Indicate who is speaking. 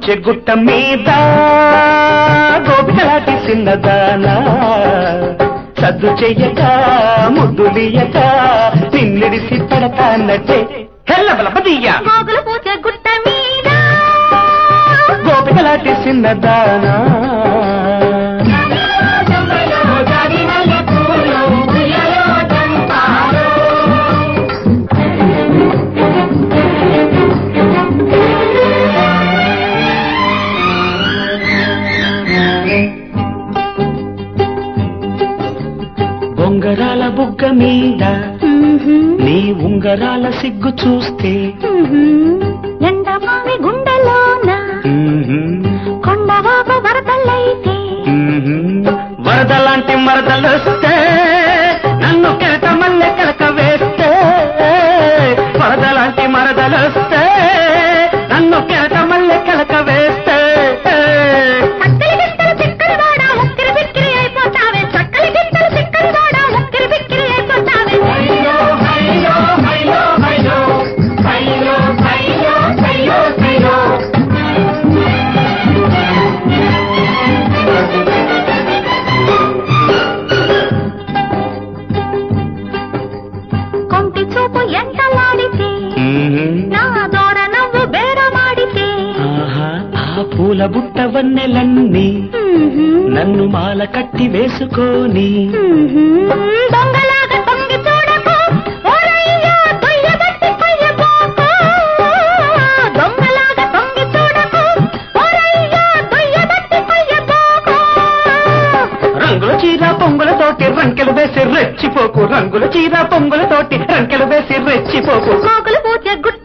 Speaker 1: పూచె గుట్ట మీద గోపికలాటి చిన్నదానా సద్దు చెయ్యక ముద్దులియక నిన్నిడిసి పడతాన్నట్టే హెల్లబలపదీయ
Speaker 2: గోగుల పూజ గుట్ట మీద
Speaker 1: గోపికలాటి చిన్నదానా బొంగరాల బుగ్గ మీద నీ ఉంగరాల సిగ్గు చూస్తే
Speaker 2: ఎండమావి గుండెలోన కొండవాపు వరదలైతే
Speaker 1: వరద లాంటి మరదలొస్తే నన్ను కెరట మల్లె కెలక వేస్తే వరద లాంటి మరదలొస్తే నన్ను కెరట మల్లె కెలక వేస్తే
Speaker 2: చక్కలి గింతలు చిక్కలు వాడా ఉక్కిరి బిక్కిరి అయిపోతావే చక్కలి గింతలు చిక్కలు వాడా ఉక్కిరి బిక్కిరి అయిపోతావే కొంటి చూపు ఎంతలాడితే నా దోర నవ్వు బేరమాడితే
Speaker 1: ఆహా, ఆ పూల బుట్ట వన్నెలన్నీ నన్ను మాల కట్టి వేసుకొని
Speaker 2: దొంగలాగా తొంగి చూడకు ఓరయ్యా దొయ్యబట్టి కొయ్యబోకు దొంగలాగా తొంగి చూడకు ఓరయ్యా దొయ్యబట్టి కొయ్యబోకు
Speaker 1: రంగుల చీర పొంగులతోటి రంకెలు వేసి రెచ్చిపోకు రంగుల చీర పొంగులతోటి రంకెలు వేసి రెచ్చిపోకు
Speaker 2: గోగులు పూజ గుట్ట